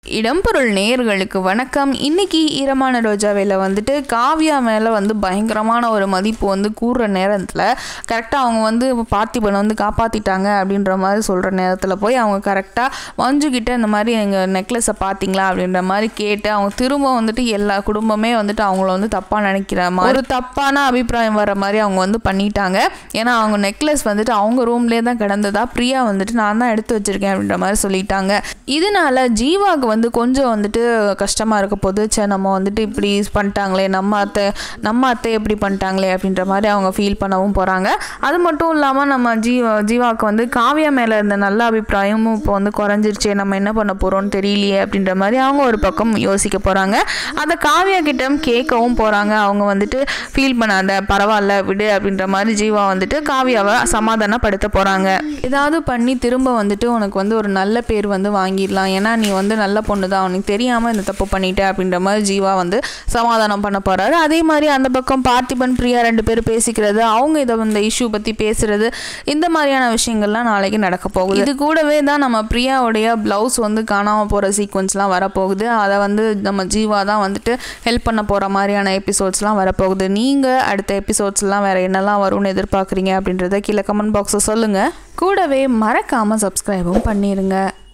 இடம்பொருள் நேயர்களுக்கு வணக்கம் இன்னைக்கு ஈரமான ரோஜாவேல வந்துட்டு காவியா மேலே வந்து பயங்கரமான ஒரு மதிப்பு வந்து கூறுற நேரத்தில் கரெக்டாக அவங்க வந்து பார்த்திபனை வந்து காப்பாற்றிட்டாங்க அப்படின்ற மாதிரி சொல்கிற நேரத்தில் போய் அவங்க கரெக்டாக மஞ்சு கிட்ட இந்த மாதிரி எங்கள் நெக்லஸை பார்த்தீங்களா அப்படின்ற மாதிரி கேட்டு அவங்க திரும்ப வந்துட்டு எல்லா குடும்பமே வந்துட்டு அவங்கள வந்து தப்பாக நினைக்கிற மாதிரி ஒரு தப்பான அபிப்பிராயம் வர மாதிரி அவங்க வந்து பண்ணிட்டாங்க ஏன்னா அவங்க நெக்லஸ் வந்துட்டு அவங்க ரூம்லேயே தான் கிடந்ததா பிரியா வந்துட்டு நான் தான் எடுத்து வச்சிருக்கேன் அப்படின்ற மாதிரி சொல்லிட்டாங்க இதனால ஜீவாவுக்கு வந்து கொஞ்சம் வந்துட்டு கஷ்டமாக இருக்க போது சே நம்ம வந்துட்டு இப்படி பண்ணிட்டாங்களே நம்ம அத்தை நம்ம அத்தை எப்படி பண்ணிட்டாங்களே அப்படின்ற மாதிரி அவங்க ஃபீல் பண்ணவும் போகிறாங்க அது மட்டும் இல்லாமல் நம்ம ஜீவா ஜீவாவுக்கு வந்து காவியா மேலே இருந்த நல்ல அபிப்பிராயமும் இப்போ வந்து குறைஞ்சிருச்சே நம்ம என்ன பண்ண போகிறோம்னு தெரியலையே அப்படின்ற மாதிரி அவங்க ஒரு பக்கம் யோசிக்க போகிறாங்க அதை காவியா கிட்ட கேட்கவும் போகிறாங்க அவங்க வந்துட்டு ஃபீல் பண்ணாத பரவாயில்ல விடு அப்படின்ற மாதிரி ஜீவா வந்துட்டு காவியாவை சமாதானப்படுத்த போகிறாங்க ஏதாவது பண்ணி திரும்ப வந்துட்டு உனக்கு வந்து ஒரு நல்ல பேர் வந்து வாங்கிடலாம் ஏன்னா நீ வந்து நல்ல பொண்ணு தான் உனக்கு தெரியாமல் இந்த தப்பு பண்ணிட்ட அப்படின்ற மாதிரி ஜீவா வந்து சமாதானம் பண்ண போகிறாரு அதே மாதிரி அந்த பக்கம் பார்த்திபன் பிரியா ரெண்டு பேரும் பேசிக்கிறது அவங்க இதை இந்த இஷ்யூ பற்றி பேசுறது இந்த மாதிரியான விஷயங்கள்லாம் நாளைக்கு நடக்க போகுது இது கூடவே தான் நம்ம பிரியாவுடைய ப்ளவுஸ் வந்து காணாமல் போகிற சீக்வன்ஸ்லாம் வரப்போகுது அதை வந்து நம்ம ஜீவா தான் வந்துட்டு ஹெல்ப் பண்ண போகிற மாதிரியான எபிசோட்ஸ்லாம் வரப்போகுது நீங்கள் அடுத்த எபிசோட்ஸ்லாம் வேறு என்னெல்லாம் வரும்னு எதிர்பார்க்குறீங்க அப்படின்றத கீழே கமெண்ட் பாக்ஸை சொல்லுங்கள் கூடவே மறக்காமல் சப்ஸ்கிரைபும் பண்ணிடுங்க